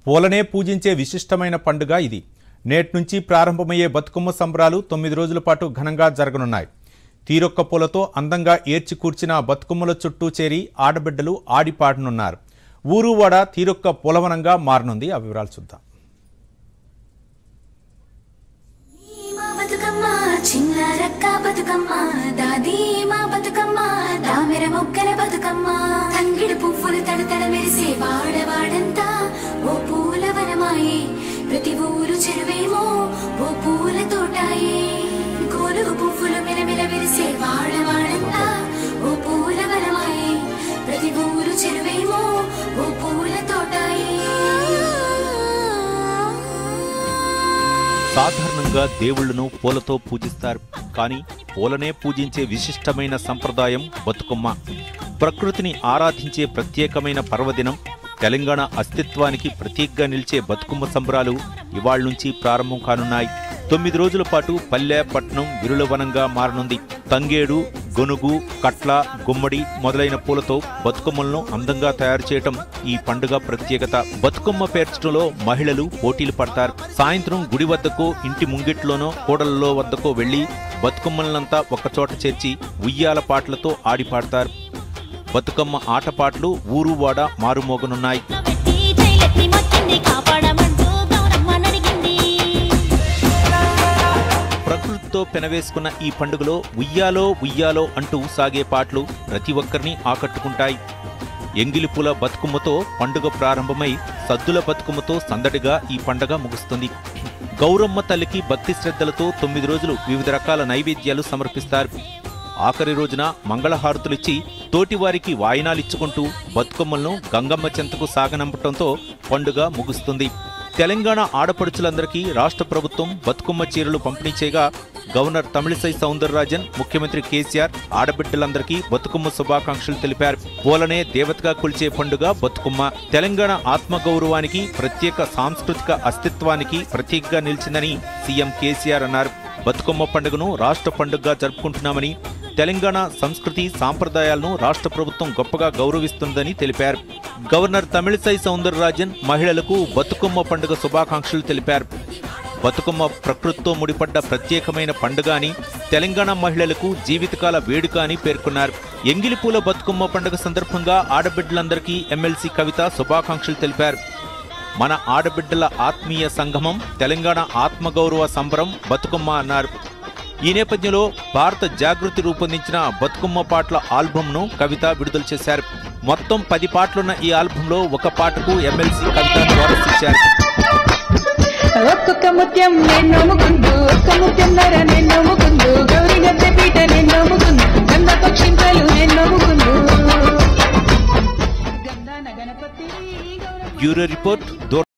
పూలనే పూజించే విశిష్టమైన పండుగ ఇది నేటి నుంచి ప్రారంభమయ్యే బతుకమ్మ సంబరాలు తొమ్మిది రోజుల పాటు ఘనంగా జరగనున్నాయి తీరొక్క పూలతో అందంగా ఏర్చి కూర్చిన బతుకమ్మల చుట్టూ చేరి ఆడబిడ్డలు ఆడి పాడనున్నారు ఊరు వాడ తీరొక్క పూలవనంగా మారనుంది ఆ వివరాలు చూద్దాం మా బతుకమ్మ చిన్న రక్క బతుకమ్మ దాది మా బతుకమ్మ దామెర మొగ్గల బతుకమ్మ తంగిడి పువ్వులు తడతడ మెరిసే వాడవాడంతా ఓ పూల వనమాయే ప్రతి ఊరు చెరువేమో ఓ పూల తోటాయే గోలుగు పువ్వులు మెలమెల విరిసే వాడవాడంతా ఓ పూల వనమాయే ప్రతి ఊరు చెరువేమో ఓ పూల తోటాయే సాధారణంగా దేవుళ్లను పూలతో పూజిస్తారు కానీ పూలనే పూజించే విశిష్టమైన సంప్రదాయం బతుకమ్మ ప్రకృతిని ఆరాధించే ప్రత్యేకమైన పర్వదినం తెలంగాణ అస్తిత్వానికి ప్రతీకగా నిలిచే బతుకమ్మ సంబరాలు ఇవాళ నుంచి ప్రారంభం కానున్నాయి తొమ్మిది రోజుల పాటు పల్లె పట్నం విరులవనంగా మారనుంది తంగేడు గొనుగు కట్ల గుమ్మడి మొదలైన పూలతో బతుకమ్మలను అందంగా తయారు చేయటం ఈ పండుగ ప్రత్యేకత బతుకమ్మ పేర్చడంలో మహిళలు పోటీలు పడతారు సాయంత్రం గుడి వద్దకో ఇంటి ముంగిట్లోనో కూడలలో వద్దకో వెళ్లి బతుకమ్మలనంతా ఒక్కచోట చేర్చి ఉయ్యాల పాటలతో ఆడి పాడతారు బతుకమ్మ ఆటపాటలు ఊరు వాడ మారుమోగనున్నాయి పెట్టి జైలెత్తి మొక్కింది కాపాడమంటూ గౌరమ్మనడిగింది ప్రకృతితో పెనవేసుకున్న ఈ పండుగలో ఉయ్యాలో ఉయ్యాలో అంటూ సాగే పాటలు ప్రతి ఒక్కరిని ఆకట్టుకుంటాయి ఎంగిలిపూల బతుకమ్మతో పండుగ ప్రారంభమై సద్దుల బతుకమ్మతో సందడిగా ఈ పండగ ముగుస్తుంది గౌరమ్మ తల్లికి భక్తి శ్రద్ధలతో తొమ్మిది రోజులు వివిధ రకాల నైవేద్యాలు సమర్పిస్తారు ఆఖరి రోజున మంగళహారతులిచ్చి తోటివారికి వాయినాలిచ్చుకుంటూ బతుకమ్మలను గంగమ్మ చెంతకు సాగనంపటంతో పండుగ ముగుస్తుంది తెలంగాణ ఆడపడుచులందరికీ రాష్ట్ర ప్రభుత్వం బతుకమ్మ చీరలు పంపిణీ చేయగా గవర్నర్ తమిళిసై సౌందరరాజన్ ముఖ్యమంత్రి కేసీఆర్ ఆడబిడ్డలందరికీ బతుకమ్మ శుభాకాంక్షలు తెలిపారు పూలనే దేవతగా కొలిచే పండుగ బతుకమ్మ తెలంగాణ ఆత్మగౌరవానికి ప్రత్యేక సాంస్కృతిక అస్తిత్వానికి ప్రతీకగా నిలిచిందని సీఎం కేసీఆర్ అన్నారు బతుకమ్మ పండుగను రాష్ట్ర పండుగగా జరుపుకుంటున్నామని తెలంగాణ సంస్కృతి సాంప్రదాయాలను రాష్ట్ర ప్రభుత్వం గొప్పగా గౌరవిస్తుందని తెలిపారు గవర్నర్ తమిళిసై సౌందరరాజన్ మహిళలకు బతుకమ్మ పండుగ శుభాకాంక్షలు తెలిపారు బతుకమ్మ ప్రకృతితో ముడిపడ్డ ప్రత్యేకమైన పండుగ అని తెలంగాణ మహిళలకు జీవితకాల వేడుక అని పేర్కొన్నారు ఎంగిలిపూల బతుకమ్మ పండుగ సందర్భంగా ఆడబిడ్డలందరికీ ఎమ్మెల్సీ కవిత శుభాకాంక్షలు తెలిపారు మన ఆడబిడ్డల ఆత్మీయ సంగమం తెలంగాణ ఆత్మగౌరవ సంబరం బతుకమ్మ అన్నారు ఈ నేపథ్యంలో భారత జాగృతి రూపొందించిన బతుకమ్మ పాటల ఆల్బమ్ను కవిత విడుదల చేశారు మొత్తం పది పాటలున్న ఈ ఆల్బంలో ఒక పాటకు ఎమ్మెల్సీ కవిత స్వారస్యించారు ఒక్కొక్క ముత్యం నేను నమ్ముకుందు ఒక్క ముత్యం నర నేను నమ్ముకుందు గౌరీ గద్దె పీట నేను నమ్ముకుందు గంధ పక్షింతలు నేను నమ్ముకుందు గంధాన గణపతి గౌరమ్మ బ్యూరో రిపోర్ట్ దూర